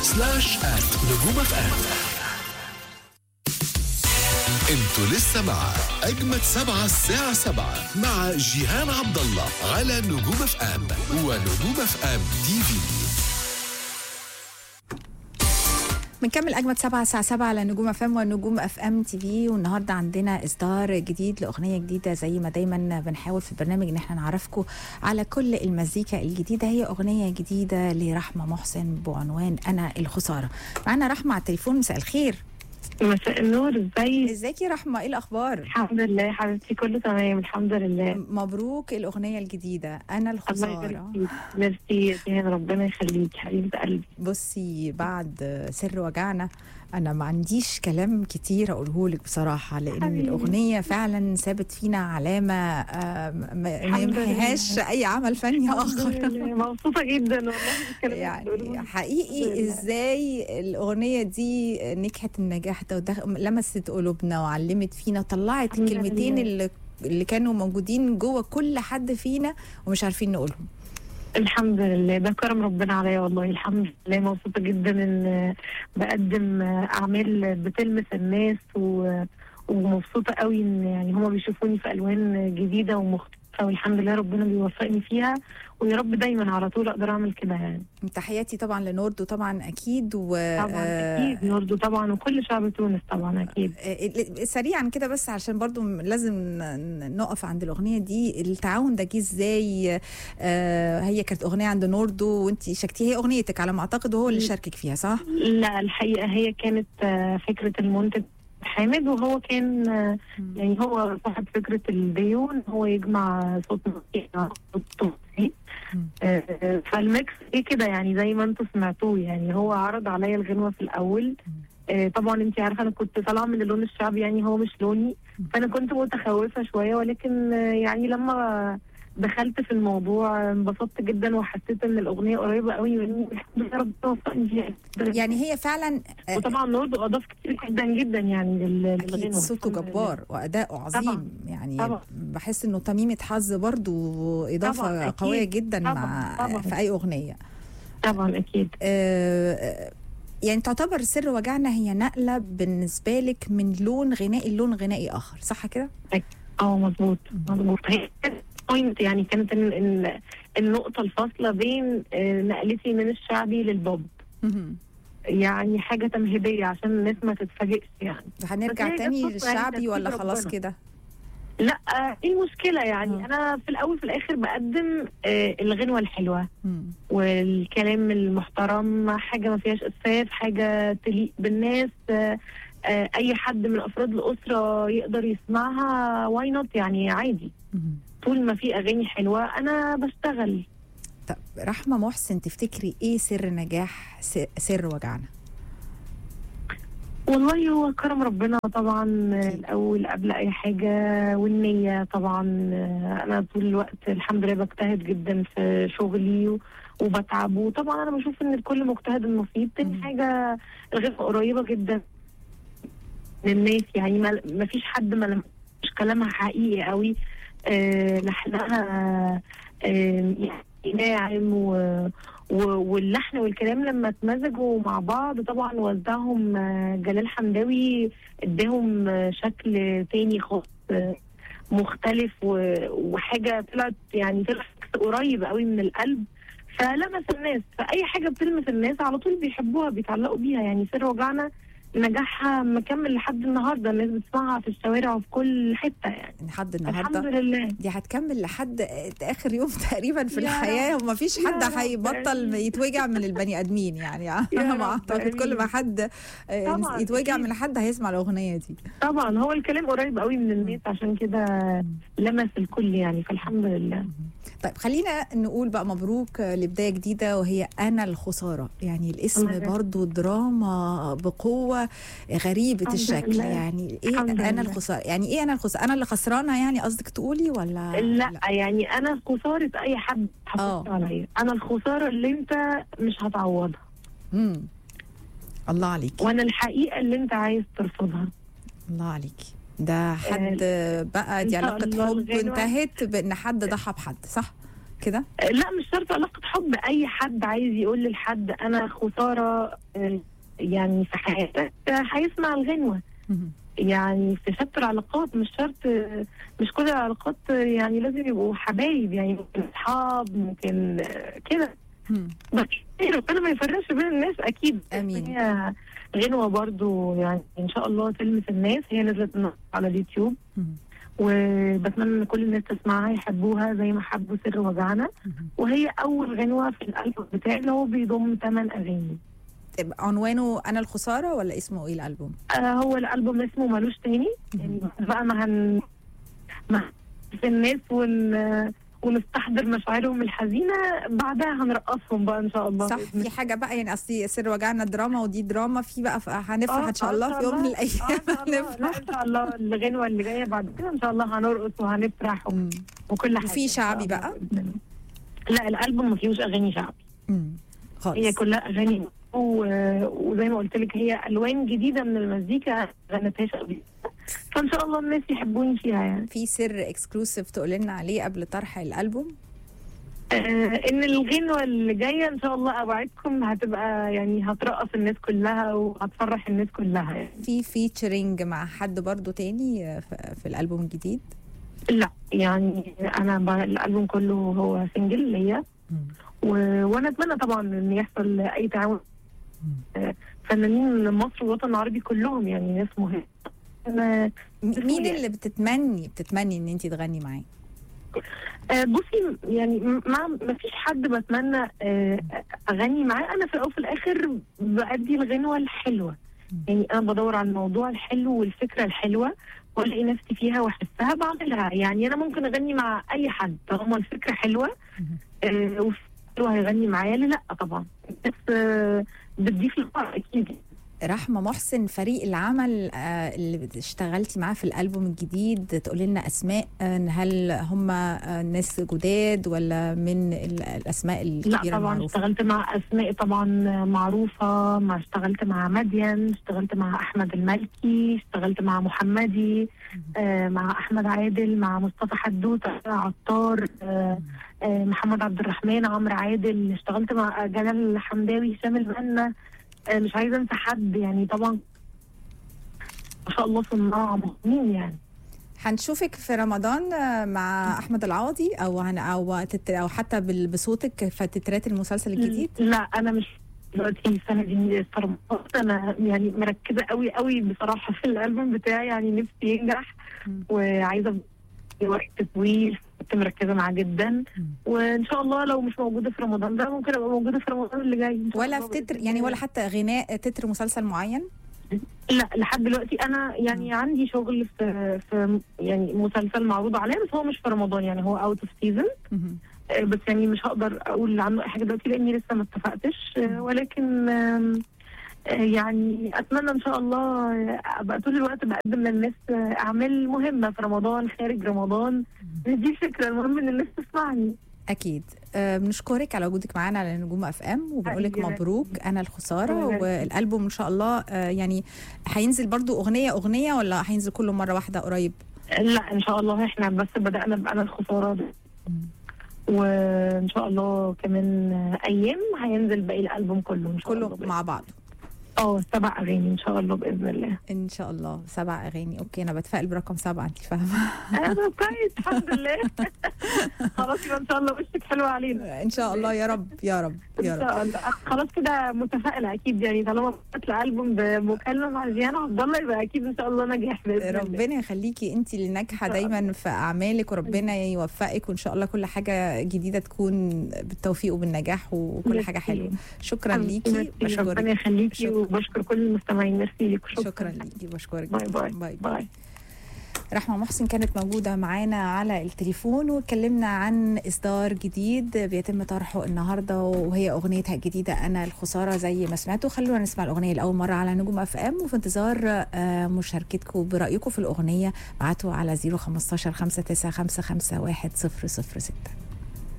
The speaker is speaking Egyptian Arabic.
سلاش آت نجوم اف ام انتوا لسه مع اجمد سبعة الساعة سبعة مع جيهان عبد الله على نجوم اف ام ونجوم اف ام تي في بنكمل اجمد سبعة الساعة سبعة على نجوم اف ام ونجوم اف ام تي في والنهارده عندنا اصدار جديد لاغنيه جديده زي ما دايما بنحاول في البرنامج ان احنا نعرفكم على كل المزيكا الجديده هي اغنيه جديده لرحمه محسن بعنوان انا الخساره معانا رحمه على التليفون مساء الخير مساء النور ازيك ازيك يا رحمه ايه الاخبار الحمد لله يا حبيبتي كله تمام الحمد لله مبروك الاغنيه الجديده انا الله الخساره يبارك فيك ميرسي يا جيهان ربنا يخليك حبيبه قلبي بصي بعد سر وجعنا انا ما عنديش كلام كتير اقوله لك بصراحه لان حبيبي. الاغنيه فعلا سابت فينا علامه آه، ما ما الحمد يمحيهاش لله. اي عمل فني الحمد اخر لله مبسوطه جدا والله بالكلام اللي يعني بتقولوه. الحمد حقيقي لله. ازاي الاغنيه دي نجحت النجاح ده ودخ- لمست قلوبنا وعلمت فينا وطلعت الحمد الكلمتين لله. اللي اللي كانوا موجودين جوه كل حد فينا ومش عارفين نقولهم الحمد لله ده كرم ربنا عليا والله الحمد لله مبسوطه جدا ان بقدم اعمال بتلمس الناس و ومبسوطه قوي ان يعني هما بيشوفوني في الوان جديده ومختلفه والحمد لله ربنا بيوفقني فيها ويا رب دايما على طول اقدر اعمل كده يعني تحياتي طبعا لنورد وطبعا اكيد و طبعا آه، اكيد نوردو طبعا وكل شعب تونس طبعا اكيد آه، سريعا كده بس عشان برضو م- لازم ن- نقف عند الاغنيه دي التعاون ده جه ازاي آه، هي كانت اغنيه عند نوردو وانت شاركتيها هي اغنيتك على ما اعتقد وهو اللي شاركك فيها صح؟ لا الحقيقه هي كانت آه، فكره المنتج حامد وهو كان آه، يعني هو صاحب فكره الديو ان هو يجمع صوت موسيقى صوت موسيقى. مم. آه، آه، فالميكس ايه كده يعني زي ما انتم سمعتوه يعني هو عرض عليا الغنوه في الاول آه، طبعا انت عارفه انا كنت طالعه من اللون الشعبي يعني هو مش لوني فانا كنت متخوفه شويه ولكن آه، يعني لما دخلت في الموضوع انبسطت جدا وحسيت ان الاغنيه قريبه قوي مني الحمد لله ربنا وفقني فيها يعني هي فعلا آه، وطبعا نورد اضاف كتير جدا جدا يعني لل- اكيد للغنوه صوته الحمد لله. جبار واداؤه عظيم طبعاً. يعني طبعاً. بحس انه تميمه حظ برضو اضافه طبعاً، أكيد. قويه جدا طبعاً، مع طبعاً. في اي اغنيه طبعا اكيد آه، آه، يعني تعتبر سر وجعنا هي نقله بالنسبه لك من لون غنائي لون غنائي اخر صح كده؟ اه مظبوط مظبوط هي كانت point يعني كانت ال- ال- النقطه الفاصله بين آه، نقلتي من الشعبي للبوب مهم. يعني حاجه تمهيديه عشان الناس ما تتفاجئش يعني هنرجع بس هي تاني جت صدفة يعني للشعبي ولا ترتيب خلاص ربنا. كده؟ لا آه، ايه المشكله يعني آه. انا في الاول في الاخر بقدم آه، الغنوه الحلوه مم. والكلام المحترم حاجه ما فيهاش اسفاف حاجه تليق بالناس آه، آه، اي حد من افراد الاسره يقدر يسمعها واي نوت يعني عادي مهم. طول ما في اغاني حلوه انا بشتغل طب رحمه محسن تفتكري ايه سر نجاح س- سر وجعنا؟ والله هو كرم ربنا طبعا آه، أكيد. الاول قبل اي حاجه والنيه طبعا آه، انا طول الوقت الحمد لله بجتهد جدا في شغلي و- وبتعب وطبعا انا بشوف ان الكل مجتهد المفيد مم. تاني حاجه الغنى قريبه جدا للناس يعني ما ما فيش حد ما لمش كلامها حقيقي قوي آه لحنها آه يعني ناعم و و- واللحن والكلام لما اتمزجوا مع بعض طبعا وزعهم آه، جلال حمداوي اداهم آه، شكل تاني خالص آه، مختلف و- وحاجه طلعت يعني طلعت قريب قوي من القلب فلمس الناس فاي حاجه بتلمس الناس على طول بيحبوها بيتعلقوا بيها يعني سر وجعنا نجاحها مكمل لحد النهارده الناس بتسمعها في الشوارع وفي كل حته يعني لحد الحمد النهارده لله دي هتكمل لحد اخر يوم تقريبا في يا الحياه وما فيش يا حد رب هيبطل آمين. يتوجع من البني ادمين يعني انا يا ما رب اعتقد كل ما آمين. حد آه، طبعاً، يتوجع أكيد. من حد هيسمع الاغنيه دي طبعا هو الكلام قريب قوي من الناس عشان كده لمس الكل يعني فالحمد لله طيب خلينا نقول بقى مبروك لبدايه جديده وهي انا الخساره يعني الاسم الله يبارك. برضو دراما بقوه غريبه الحمد الشكل لله. يعني ايه الحمد انا لله. الخساره يعني ايه انا الخساره انا اللي خسرانه يعني قصدك تقولي ولا لا, يعني انا خساره اي حد آه. حطيت عليا انا الخساره اللي انت مش هتعوضها امم الله عليكي وانا الحقيقه اللي انت عايز ترفضها الله عليكي ده حد بقى إن دي شاء علاقة الله حب الغنوة. انتهت بان حد ضحى بحد صح؟ كده آه، لا مش شرط علاقه حب اي حد عايز يقول لحد انا خساره آه، يعني في حياتك آه، هيسمع الغنوه مهم. يعني في شتى العلاقات مش شرط آه، مش كل العلاقات آه، يعني لازم يبقوا حبايب يعني ممكن اصحاب ممكن آه، كده مم. بس ربنا ما يفرقش بين الناس اكيد آمين. هي غنوه برضو يعني ان شاء الله تلمس الناس هي نزلت النهاردة على اليوتيوب مم. وبتمنى ان كل الناس تسمعها يحبوها زي ما حبوا سر وجعنا مهم. وهي اول غنوه في الالبوم بتاعي اللي هو بيضم ثمان اغاني طب عنوانه انا الخساره ولا اسمه ايه الالبوم آه هو الالبوم اسمه ملوش تاني يعني بقى ما هن ما في الناس ون ونستحضر مشاعرهم الحزينه بعدها هنرقصهم بقى ان شاء الله صح بإذن في حاجه بقى يعني اصلي سر وجعنا دراما ودي دراما في بقى ف- هنفرح آه، ان شاء آه، الله في يوم من الايام آه، إن شاء الله. لا هنفرح ان شاء الله الغنوه اللي جايه بعد كده ان شاء الله هنرقص وهنفرح و- مم. وكل حاجه وفي إن شاء شعبي الله بقى؟ بإذن الله. لا الالبوم ما فيهوش اغاني شعبي مم. خالص هي كلها اغاني و- وزي ما قلت لك هي الوان جديده من المزيكا ما غنتهاش قبل كده. فان شاء الله الناس يحبوني فيها يعني في سر اكسكلوسيف تقول لنا عليه قبل طرح الالبوم آه ان الغنوه اللي جايه ان شاء الله اوعدكم هتبقى يعني هترقص الناس كلها وهتفرح الناس كلها يعني في فيتشرنج مع حد برضو تاني في في الالبوم الجديد لا يعني انا ب- الالبوم كله هو سنجل ليا و- وانا اتمنى طبعا ان يحصل اي تعاون آه، فنانين مصر والوطن العربي كلهم يعني ناس مهمه أنا- مين اللي بتتمني بتتمني ان انت تغني معاه آه، بصي يعني م- ما ما فيش حد بتمنى آه، اغني معاه انا في الاول وفي الاخر بادي الغنوه الحلوه يعني انا بدور على الموضوع الحلو والفكره الحلوه والاقي نفسي فيها واحسها بعملها يعني انا ممكن اغني مع اي حد طالما الفكره حلوه آه، وحلوه هيغني معايا ليه لا طبعا بس آه، بتضيف لقاء اكيد رحمه محسن فريق العمل آه، اللي اشتغلتي معاه في الالبوم الجديد تقولي لنا اسماء آه، هل هم آه، ناس جداد ولا من ال- الاسماء لا الكبيره طبعا المعروفه اشتغلت مع اسماء طبعا معروفه ما اشتغلت مع مدين اشتغلت مع احمد المالكي اشتغلت مع محمدي آه مع احمد عادل مع مصطفى حدوته عطار آه آه محمد عبد الرحمن عمرو عادل اشتغلت مع جلال حمداوي هشام البنا آه مش عايزه انسى حد يعني طبعا ما شاء الله صناع مهمين يعني هنشوفك في رمضان آه، مع احمد العوضي او هن او تت- او حتى بال- بصوتك في تترات المسلسل الجديد لا انا مش دلوقتي السنه دي استرمت انا يعني مركزه قوي قوي بصراحه في الالبوم بتاعي يعني نفسي ينجح مم. وعايزه وقت طويل كنت مركزه معاه جدا مم. وان شاء الله لو مش موجوده في رمضان ده ممكن ابقى موجوده في رمضان اللي جاي إن شاء ولا الله في تتر بإذن يعني الله. ولا حتى غناء تتر مسلسل معين لا لحد دلوقتي انا يعني عندي شغل في في يعني مسلسل معروض عليه بس هو مش في رمضان يعني هو اوت اوف سيزون مهم. بس يعني مش هقدر اقول عنه اي حاجه دلوقتي لاني لسه ما اتفقتش آه، ولكن آم، آه، يعني اتمنى ان شاء الله ابقى طول الوقت بقدم للناس آه، اعمال مهمه في رمضان خارج رمضان دي الفكره المهم ان الناس تسمعني اكيد آه، بنشكرك على وجودك معانا على نجوم اف ام وبنقول لك أهلاً. مبروك انا الخساره الله يبارك والالبوم ان شاء الله آه، يعني هينزل برضو اغنيه اغنيه ولا هينزل كله مره واحده قريب لا ان شاء الله احنا بس بدانا بانا الخساره دي وان شاء الله كمان آه، ايام هينزل باقي الالبوم كله ان شاء الله كله بإذن- مع بعض اه سبع اغاني ان شاء الله باذن الله ان شاء الله سبع اغاني اوكي انا بتفائل برقم سبعه انت فاهمه انا كويس الحمد لله خلاص يبقى ان شاء الله وشك حلو علينا ان شاء الله يا رب يا رب يا ان رب شاء الله خلاص كده متفائله اكيد يعني طالما طلع البوم بمكالمه مع جيانا عبد الله يبقى اكيد ان شاء الله نجاح باذن الله ربنا يخليكي انت اللي ناجحه إن شاء دايما في اعمالك وربنا يوفقك وان شاء الله كل حاجه جديده تكون بالتوفيق وبالنجاح وكل حاجه حلوه شكرا ليكي ربنا بشكرك يخليكي شكرا. وبشكر كل المستمعين ميرسي ليك شكرا ليكي بشكرك باي باي باي باي رحمة محسن كانت موجودة معانا على التليفون واتكلمنا عن إصدار جديد بيتم طرحه النهاردة وهي أغنيتها الجديدة أنا الخسارة زي ما سمعتوا خلونا نسمع الأغنية لأول مرة على نجوم أف أم وفي انتظار آه، مشاركتكم برأيكم في الأغنية بعتوا على 015 5955 100 06